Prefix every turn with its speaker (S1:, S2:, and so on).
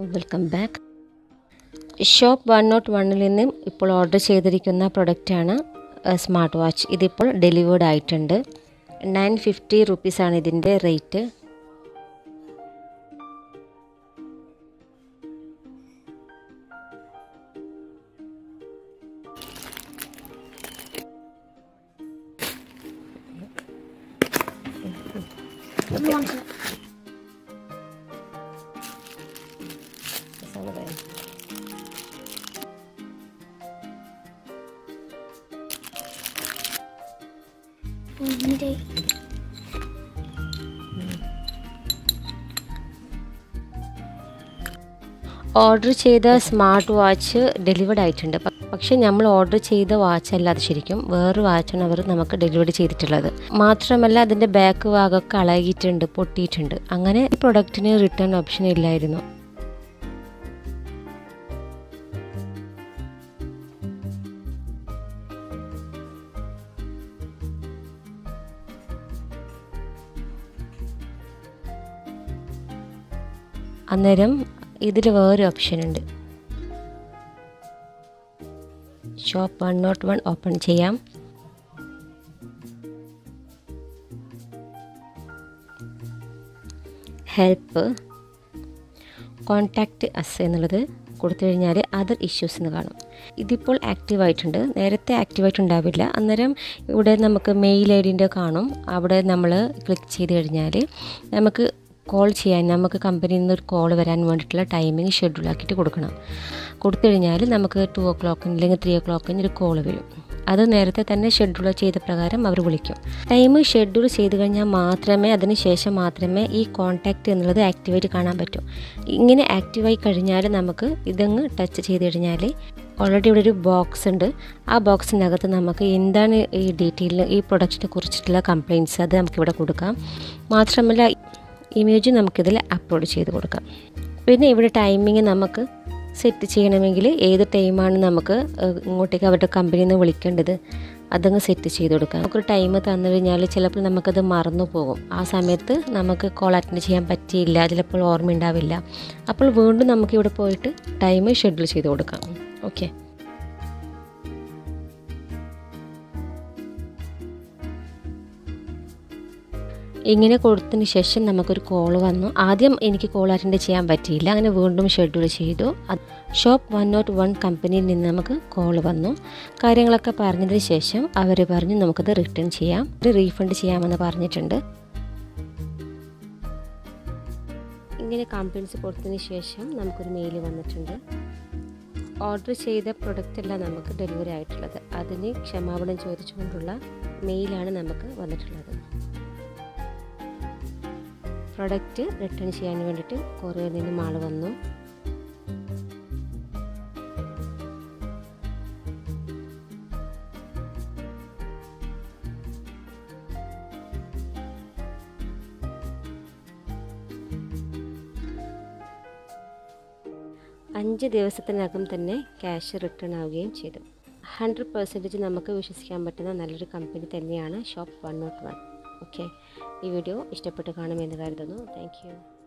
S1: welcome back shop one note വണ്ണിൽ നിന്നും ഇപ്പോൾ ഓർഡർ ചെയ്തിരിക്കുന്ന പ്രൊഡക്റ്റാണ് സ്മാർട്ട് വാച്ച് ഇതിപ്പോൾ ഡെലിവേർഡ് ആയിട്ടുണ്ട് നയൻ ഫിഫ്റ്റി റുപ്പീസാണ് ഇതിൻ്റെ റേറ്റ്
S2: ഉണ്ട്
S1: ഓർഡർ ചെയ്ത സ്മാർട്ട് വാച്ച് ഡെലിവേർഡ് ആയിട്ടുണ്ട് പ- പക്ഷേ നമ്മൾ ഓർഡർ ചെയ്ത വാച്ച് അല്ല അത് ശരിക്കും വേറൊരു വാച്ചാണ് അവർ നമുക്ക് ഡെലിവറി ചെയ്തിട്ടുള്ളത് മാത്രമല്ല അതിൻ്റെ ബാക്ക് ഭാഗമൊക്കെ അളകിയിട്ടുണ്ട് പൊട്ടിയിട്ടുണ്ട് അങ്ങനെ ഈ പ്രൊഡക്റ്റിന് റിട്ടേൺ ഓപ്ഷൻ ഇല്ലായിരുന്നു അന്നേരം ഇതിൽ വേറൊരു ഓപ്ഷൻ ഉണ്ട് shop one note one open ചെയ്യാം ഹെൽപ്പ് കോൺടാക്റ്റ് അസ് എന്നുള്ളത് കൊടുത്തു കഴിഞ്ഞാൽ അതർ ഇഷ്യൂസ് എന്ന് കാണും ഇതിപ്പോൾ ആക്റ്റീവ് ആയിട്ടുണ്ട് നേരത്തെ ആക്റ്റീവായിട്ട് ഉണ്ടാവില്ല അന്നേരം ഇവിടെ നമുക്ക് മെയിൽ ഐ ഡിൻ്റെ കാണും അവിടെ നമ്മൾ ക്ലിക്ക് ചെയ്ത് കഴിഞ്ഞാൽ നമുക്ക് കോൾ ചെയ്യാൻ നമുക്ക് കമ്പനിയിൽ നിന്ന് ഒരു കോൾ വരാൻ വേണ്ടിയിട്ടുള്ള ടൈമിംഗ് ഷെഡ്യൂൾ ആക്കിയിട്ട് കൊടുക്കണം കൊടുത്തു കഴിഞ്ഞാൽ നമുക്ക് ടു ഓ ക്ലോക്കിന് അല്ലെങ്കിൽ ത്രീ ഓ ക്ലോക്കിന് ഒരു കോൾ വരും അത് നേരത്തെ തന്നെ ഷെഡ്യൂൾ ചെയ്ത പ്രകാരം അവർ വിളിക്കും ടൈം ഷെഡ്യൂൾ ചെയ്ത് കഴിഞ്ഞാൽ മാത്രമേ അതിന് ശേഷം മാത്രമേ ഈ കോൺടാക്റ്റ് എന്നുള്ളത് ആക്ടിവേറ്റ് കാണാൻ പറ്റൂ ഇങ്ങനെ ആക്റ്റീവായി കഴിഞ്ഞാൽ നമുക്ക് ഇതങ്ങ് ടച്ച് ചെയ്ത് കഴിഞ്ഞാൽ ഓൾറെഡി ഇവിടെ ഒരു ബോക്സ് ഉണ്ട് ആ ബോക്സിനകത്ത് നമുക്ക് എന്താണ് ഈ ഡീറ്റെയിൽ ഈ പ്രൊഡക്റ്റിനെ കുറിച്ചിട്ടുള്ള കംപ്ലയിൻറ്റ്സ് അത് നമുക്കിവിടെ കൊടുക്കാം മാത്രമല്ല ഇമേജ് നമുക്കിതിൽ അപ്ലോഡ് ചെയ്ത് കൊടുക്കാം പിന്നെ ഇവിടെ ടൈമിങ് നമുക്ക് സെറ്റ് ചെയ്യണമെങ്കിൽ ഏത് ടൈമാണ് നമുക്ക് ഏഹ്, ഇങ്ങോട്ടേക്ക് അവരുടെ കമ്പനിയിൽ നിന്ന് വിളിക്കേണ്ടത് അതങ്ങ് സെറ്റ് ചെയ്ത് കൊടുക്കാം നമുക്കൊരു ടൈം തന്നു കഴിഞ്ഞാൽ ചിലപ്പോൾ നമുക്കത് മറന്നു പോകും ആ സമയത്ത് നമുക്ക് കോൾ അറ്റൻഡ് ചെയ്യാൻ പറ്റിയില്ല ചിലപ്പോൾ ഓർമ്മ ഉണ്ടാവില്ല അപ്പോൾ വീണ്ടും നമുക്ക് ഇവിടെ പോയിട്ട് ടൈം ഷെഡ്യൂൾ ചെയ്ത് കൊടുക്കാം ഓക്കെ ഇങ്ങനെ കൊടുത്തതിന് ശേഷം നമുക്കൊരു കോൾ വന്നു ആദ്യം എനിക്ക് കോൾ അറ്റൻഡ് ചെയ്യാൻ പറ്റിയില്ല അങ്ങനെ വീണ്ടും ഷെഡ്യൂൾ ചെയ്തു അത് ഷോപ്പ് വൺ നോട്ട് വൺ കമ്പനിയിൽ നിന്ന് നമുക്ക് കോൾ വന്നു കാര്യങ്ങളൊക്കെ പറഞ്ഞതിന് ശേഷം അവർ പറഞ്ഞു നമുക്കത് റിട്ടേൺ ചെയ്യാം ഒരു റീഫണ്ട് ചെയ്യാമെന്ന് പറഞ്ഞിട്ടുണ്ട് ഇങ്ങനെ കംപ്ലയിൻസ് കൊടുത്തതിന് ശേഷം നമുക്കൊരു മെയിൽ വന്നിട്ടുണ്ട് ഓർഡർ ചെയ്ത പ്രൊഡക്റ്റ് അല്ല നമുക്ക് ഡെലിവറി ആയിട്ടുള്ളത് അതിന് ക്ഷമാപണം ചോദിച്ചുകൊണ്ടുള്ള മെയിലാണ് നമുക്ക് വന്നിട്ടുള്ളത് പ്രൊഡക്റ്റ് റിട്ടേൺ ചെയ്യാൻ വേണ്ടിയിട്ട് കൊറിയറിൽ നിന്നും ആൾ വന്നു അഞ്ച് ദിവസത്തിനകം തന്നെ ക്യാഷ് റിട്ടേൺ ആവുകയും ചെയ്തു ഹൺഡ്രഡ് പെർസെൻറ്റേജ് നമുക്ക് വിശ്വസിക്കാൻ പറ്റുന്ന നല്ലൊരു കമ്പനി തന്നെയാണ് shop one note one okay ഈ വീഡിയോ ഇഷ്ടപ്പെട്ട് കാണുമെന്ന് കരുതുന്നു താങ്ക് യു